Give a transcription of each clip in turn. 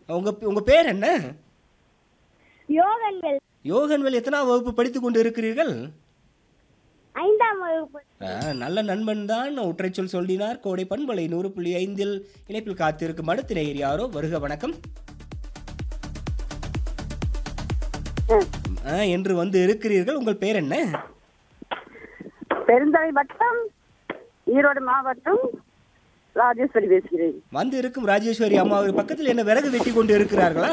உங்க உங்க பேர் என்ன யோகன்கள் யோகன்வேல் எத்தனாம் வகுப்பு படித்துக் கொண்டு இருக்கிறீர்கள் ஐந்தாம் வகுப்பு ஆ, நல்ல நண்பன் தான் ஒற்றைச்சொல் சொல்லினார் கோடை பண்பலை நூறு புள்ளி ஐந்தில் இணைப்பில் காத்திருக்கும் அடுத்த நேயர் யாரோ வருக வணக்கம் ஆ, என்று வந்து இருக்கிறீர்கள் உங்கள் பேர் என்ன பெருந்தலை வட்டம் ஈரோடு மாவட்டம் ராஜேஸ்வரி பேசுகிறேன் வந்து இருக்கும் ராஜேஸ்வரி அம்மா பக்கத்தில் என்ன விறகு வெட்டி கொண்டு இருக்கிறார்களா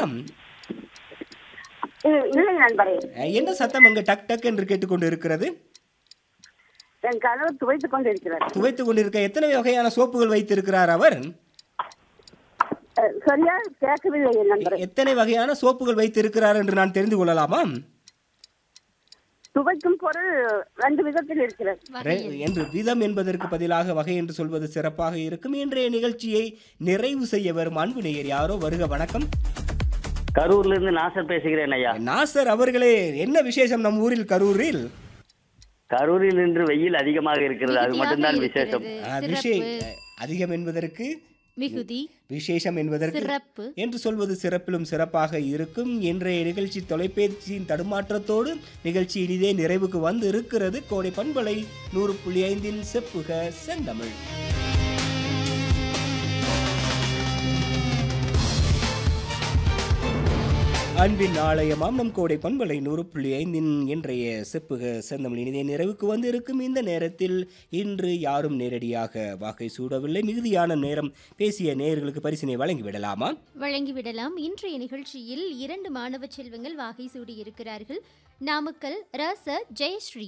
இ- இல்லை நண்பரே ஆ, என்ன சத்தம் அங்கு டக் டக் என்று கேட்டுக்கொண்டு இருக்கிறது என் கணவர் துவைத்துக் கொண்டிருக்கிறார் துவைத்துக் கொண்டிருக்க எத்தனை வகையான சோப்புகள் வைத்திருக்கிறார் அவர் அஹ், சரியா கேட்கவில்லை என் நண்பரே எத்தனை வகையான சோப்புகள் வைத்திருக்கிறார் என்று நான் தெரிந்து கொள்ளலாமா துவைக்கும் பொருள் ரெண்டு விதத்தில் இருக்கிறது ரெ- என்று விதம் என்பதற்கு பதிலாக வகை என்று சொல்வது சிறப்பாக இருக்கும் இன்றைய நிகழ்ச்சியை நிறைவு செய்ய வரும் அன்பு நேயர் யாரோ வருக வணக்கம் கரூர்ல இருந்து நாசர் பேசுகிறேன் ஐயா நாசர் அவர்களே என்ன விசேஷம் நம் ஊரில் கரூரில் கரூரில் இன்று வெயில் அதிகமாக இருக்கிறது அது மட்டும்தான் விசேஷம் ஆ, விஷே அதிகம் என்பதற்கு மிகுதி விசேஷம் என்பதற்கு சிறப்பு என்று சொல்வது சிறப்பிலும் சிறப்பாக இருக்கும் இன்றைய நிகழ்ச்சி தொலைபேசியின் தடுமாற்றத்தோடு நிகழ்ச்சி இனிதே நிறைவுக்கு வந்து இருக்கிறது கோடை பண்பலை நூறு புள்ளி ஐந்தின் செப்புக செந்தமிழ் அன்பின் ஆலயமாம் நம் கோடை பண்பலை நூறு புள்ளி ஐந்தின் இன்றைய செப்புக செந்தமிழ் இனிதே நிறைவுக்கு வந்து இருக்கும் இந்த நேரத்தில் இன்று யாரும் நேரடியாக வாக்கை சூடவில்லை மிகுதியான நேரம் பேசிய நேயர்களுக்கு பரிசினை வழங்கிவிடலாமா வழங்கிவிடலாம் இன்றைய நிகழ்ச்சியில் இரண்டு மாணவ செல்வங்கள் வாகை சூடி இருக்கிறார்கள் நாமக்கல் ரச ஜெயஸ்ரீ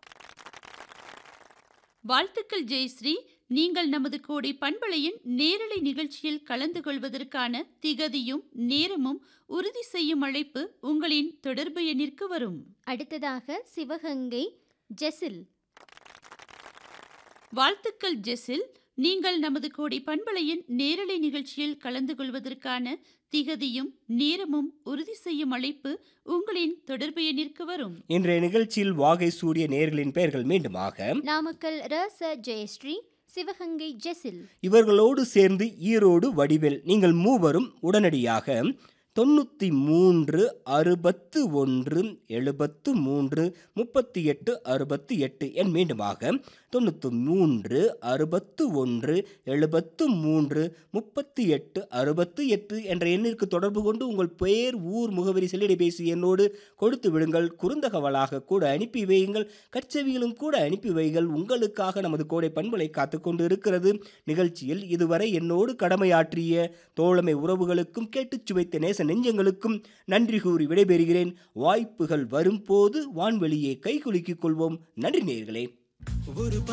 வாழ்த்துக்கள் ஜெயஸ்ரீ நீங்கள் நமது கோடை பண்பலையின் நேரலை நிகழ்ச்சியில் கலந்து கொள்வதற்கான திகதியும் நேரமும் உறுதி செய்யும் அழைப்பு உங்களின் தொடர்பு எண்ணிற்கு வரும் அடுத்ததாக சிவகங்கை ஜெசில் வாழ்த்துக்கள் ஜெசில் நீங்கள் நமது கோடை பண்பலையின் நேரலை நிகழ்ச்சியில் கலந்து கொள்வதற்கான திகதியும் நேரமும் உறுதி செய்யும் அழைப்பு உங்களின் தொடர்பு எண்ணிற்கு வரும் இன்றைய நிகழ்ச்சியில் வாகை சூடிய நேயர்களின் பெயர்கள் மீண்டுமாக நாமக்கல் ரச ஜெயஸ்ரீ சிவகங்கை ஜெசில் இவர்களோடு சேர்ந்து ஈரோடு வடிவேல் நீங்கள் மூவரும் உடனடியாக தொண்ணூற்றி மூன்று அறுபத்து ஒன்று எழுபத்து மூன்று முப்பத்தி எட்டு அறுபத்தி எட்டு என் மீண்டுமாக தொண்ணூற்றி மூன்று அறுபத்து ஒன்று எழுபத்து மூன்று முப்பத்தி எட்டு அறுபத்து எட்டு என்ற எண்ணிற்கு தொடர்பு கொண்டு உங்கள் பெயர் ஊர் முகவரி செல்லிடைபேசி எண்ணோடு கொடுத்து விடுங்கள் குறுந்தகவலாக கூட அனுப்பி வையுங்கள் கச்சவியிலும் கூட அனுப்பி வைகள் உங்களுக்காக நமது கோடை பண்பலை காத்து கொண்டு இருக்கிறது நிகழ்ச்சியில் இதுவரை என்னோடு கடமையாற்றிய தோழமை உறவுகளுக்கும் கேட்டுச் சுவைத்த நேச நெஞ்சங்களுக்கும் நன்றி கூறி விடைபெறுகிறேன் வாய்ப்புகள் வரும்போது வான்வெளியே கைகுலுக்கிக் கொள்வோம் நன்றி நேயர்களே